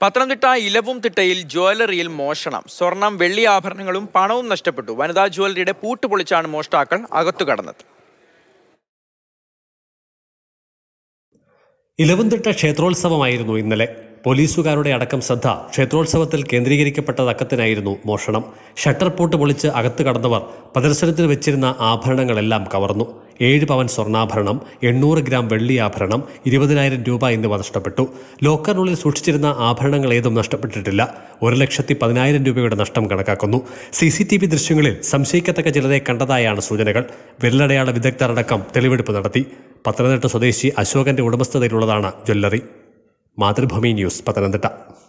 പത്തനംതിട്ട ഇലവും തിട്ടയിൽ ജ്വല്ലറിയിൽ മോഷണം സ്വർണം വെള്ളി ആഭരണങ്ങളും പണവും നഷ്ടപ്പെട്ടു വനിതാ ജ്വല്ലറിയുടെ പൂട്ട് പൊളിച്ചാണ് മോഷ്ടാക്കൾ അകത്തു കടന്നത് ഇലവന്തിട്ട ക്ഷേത്രോത്സവമായിരുന്നു ഇന്നലെ പോലീസുകാരുടെ അടക്കം ശ്രദ്ധ ക്ഷേത്രോത്സവത്തിൽ കേന്ദ്രീകരിക്കപ്പെട്ട തക്കത്തിനായിരുന്നു മോഷണം ഷട്ടർ പൂട്ട് പൊളിച്ച് അകത്ത് കടന്നവർ പ്രദർശനത്തിന് വെച്ചിരുന്ന ആഭരണങ്ങളെല്ലാം കവർന്നു ഏഴ് പവൻ സ്വർണ്ണാഭരണം എണ്ണൂറ് ഗ്രാം വെള്ളി ആഭരണം ഇരുപതിനായിരം രൂപ എന്നിവ നഷ്ടപ്പെട്ടു ലോക്കറിനുള്ളിൽ സൂക്ഷിച്ചിരുന്ന ആഭരണങ്ങൾ ഏതും നഷ്ടപ്പെട്ടിട്ടില്ല ഒരു ലക്ഷത്തി പതിനായിരം രൂപയുടെ നഷ്ടം കണക്കാക്കുന്നു സി സി ടി വി ദൃശ്യങ്ങളിൽ സംശയിക്കത്തക്ക ചിലരെ കണ്ടതായാണ് സൂചനകൾ വിരലടയാള വിദഗ്ധരടക്കം തെളിവെടുപ്പ് നടത്തി പത്തനംതിട്ട സ്വദേശി അശോകന്റെ ഉടമസ്ഥതയിലുള്ളതാണ് ജ്വല്ലറി മാതൃഭൂമി ന്യൂസ് പത്തനംതിട്ട